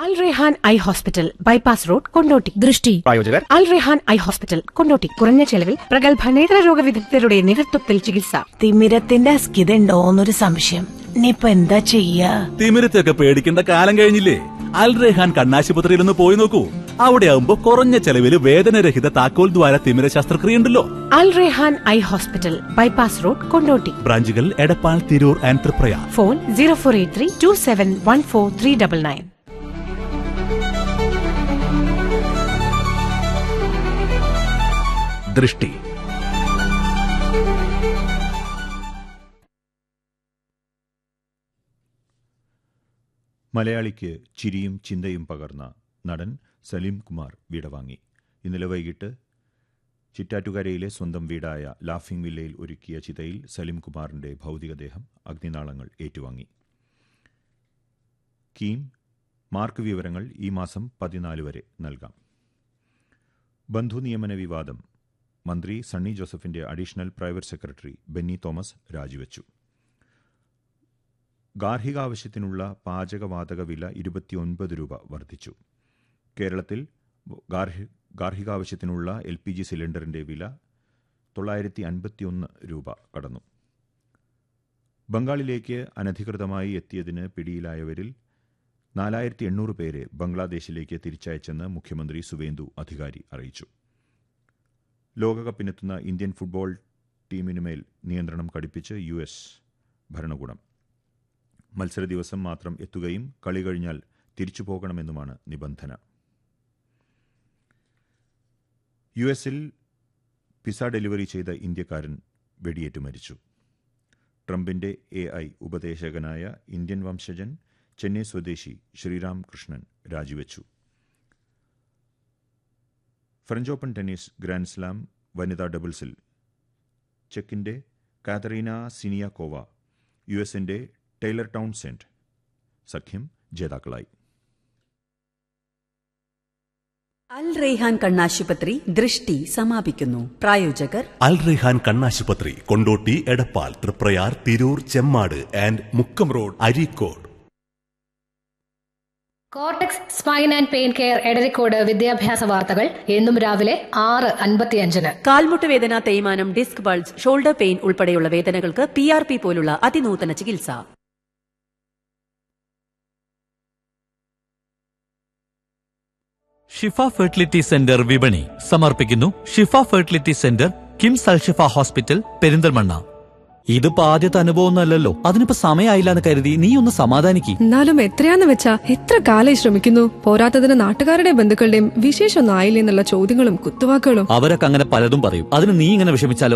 അൽ Rehan eye hospital bypass road Kondotty ദൃഷ്ടി പ്രായോജകർ Al Rehan eye hospital Kondotty കുറഞ്ഞ ചെലവിൽ പ്രഗത്ഭ നേത്രരോഗ വിദഗ്ധരുടെ നേതൃത്വത്തിൽ ചികിത്സ തിമിരത്തിന്റെ അസ്കിതണ്ടോന്നൊരു സംശയം ഇനിയിപ്പൊ എന്താ ചെയ്യാ തിമിരത്തൊക്കെ പേടിക്കേണ്ട കാലം കഴിഞ്ഞില്ലേ അൽ റെഹാൻ കണ്ണാശുപത്രിയിൽ ഒന്ന് പോയി നോക്കൂ അവിടെ ആവുമ്പോ കുറഞ്ഞ ചെലവിൽ വേദനരഹിത താക്കോൽ ദ്വാര തിമിര ശസ്ത്രക്രിയ ഉണ്ടല്ലോ Al Rehan eye hospital bypass road Kondotty ബ്രാഞ്ചുകൾ Edappal Tirur and Triprayar phone zero four eight three two seven one four three double nine ദൃഷ്ടി മലയാളിക്ക് ചിരിയും ചിന്തയും പകർന്ന നടൻ സലീം കുമാർ വിടവാങ്ങി ഇന്നലെ വൈകിട്ട് ചിറ്റാറ്റുകരയിലെ സ്വന്തം വീടായ ലാഫിംഗ് വില്ലയിൽ ഒരുക്കിയ ചിതയിൽ സലീം കുമാറിന്റെ ഭൗതികദേഹം അഗ്നിനാളങ്ങൾ ഏറ്റുവാങ്ങി കീം മാർക്ക് വിവരങ്ങൾ ഈ മാസം പതിനാല് വരെ നൽകാം ബന്ധു നിയമന വിവാദം മന്ത്രി സണ്ണി ജോസഫിന്റെ additional private secretary Benny Thomas രാജിവെച്ചു ഗാർഹികാവശ്യത്തിനുള്ള പാചകവാതക വില ഇരുപത്തിയൊൻപത് രൂപ വർദ്ധിച്ചു കേരളത്തിൽ ഗാർഹി ഗാർഹികാവശ്യത്തിനുള്ള എൽ പി ജി സിലിണ്ടറിന്റെ വില തൊള്ളായിരത്തി അൻപത്തിയൊന്ന് രൂപ കടന്നു ബംഗാളിലേക്ക് അനധികൃതമായി എത്തിയതിന് പിടിയിലായവരിൽ നാലായിരത്തി എണ്ണൂറ് പേരെ ബംഗ്ലാദേശിലേക്ക് തിരിച്ചയച്ചെന്ന് മുഖ്യമന്ത്രി സുവേന്ദു അധികാരി അറിയിച്ചു ലോകകപ്പിനെത്തുന്ന ഇന്ത്യൻ ഫുട്ബോൾ ടീമിനുമേൽ നിയന്ത്രണം കടുപ്പിച്ച് യു എസ് ഭരണകൂടം മത്സര ദിവസം മാത്രം എത്തുകയും കളി കഴിഞ്ഞാൽ തിരിച്ചു പോകണമെന്നുമാണ് നിബന്ധന യു എസിൽ പിസ ഡെലിവറി ചെയ്ത ഇന്ത്യക്കാരൻ വെടിയേറ്റ് മരിച്ചു ട്രംപിന്റെ എ ഐ ഉപദേശകനായ ഇന്ത്യൻ വംശജൻ ചെന്നൈ സ്വദേശി ശ്രീറാം കൃഷ്ണൻ രാജിവെച്ചു French Open tennis grand slam വനിതാ ഡബിൾസിൽ ചെക്കിന്റെ കാതറീന സിനിയാക്കോവ യു എസിന്റെ ടൈലർ ടൗൺസെന്റ് സഖ്യം ജേതാക്കളായി അൽ റെയ്ഹാൻ കണ്ണാശുപത്രി ദൃഷ്ടി സമാപിക്കുന്നു പ്രായോജകർ അൽ റെഹാൻ കണ്ണാശുപത്രി Kondotty Edappal Triprayar Tirur Chemmad and Mukkam road Areekode cortex spine and pain care Edarikode വിദ്യാഭ്യാസ വാർത്തകൾ എന്നും രാവിലെ ആറ് അൻപത്തിയഞ്ചിന് കാൽമുട്ട് വേദന തേയ്മാനം ഡിസ്ക് ബൾജ് ഷോൾഡർ പെയിൻ ഉൾപ്പെടെയുള്ള വേദനകൾക്ക് പി ആർ പി പോലുള്ള അതിനൂതന ചികിത്സ ഷിഫ ഫെർട്ടിലിറ്റി സെന്റർ വിപണി സമർപ്പിക്കുന്നു Shifa fertility centre KIMS Alshifa hospital Perinthalmanna ഇതിപ്പോ ആദ്യത്തെ അനുഭവമൊന്നുമല്ലല്ലോ അതിനിപ്പോ സമയമായില്ല എന്ന് കരുതി നീ ഒന്ന് സമാധാനിക്ക് എന്നാലും എത്രയാന്ന് വെച്ചാ എത്ര കാലായി ശ്രമിക്കുന്നു പോരാത്തതിന് നാട്ടുകാരുടെ ബന്ധുക്കളുടെയും വിശേഷമൊന്നും ആയില്ലേ എന്നുള്ള ചോദ്യങ്ങളും കുത്തുവാക്കുകളും അവരൊക്കെ അങ്ങനെ പലതും പറയും അതിന് നീ ഇങ്ങനെ വിഷമിച്ചാലോ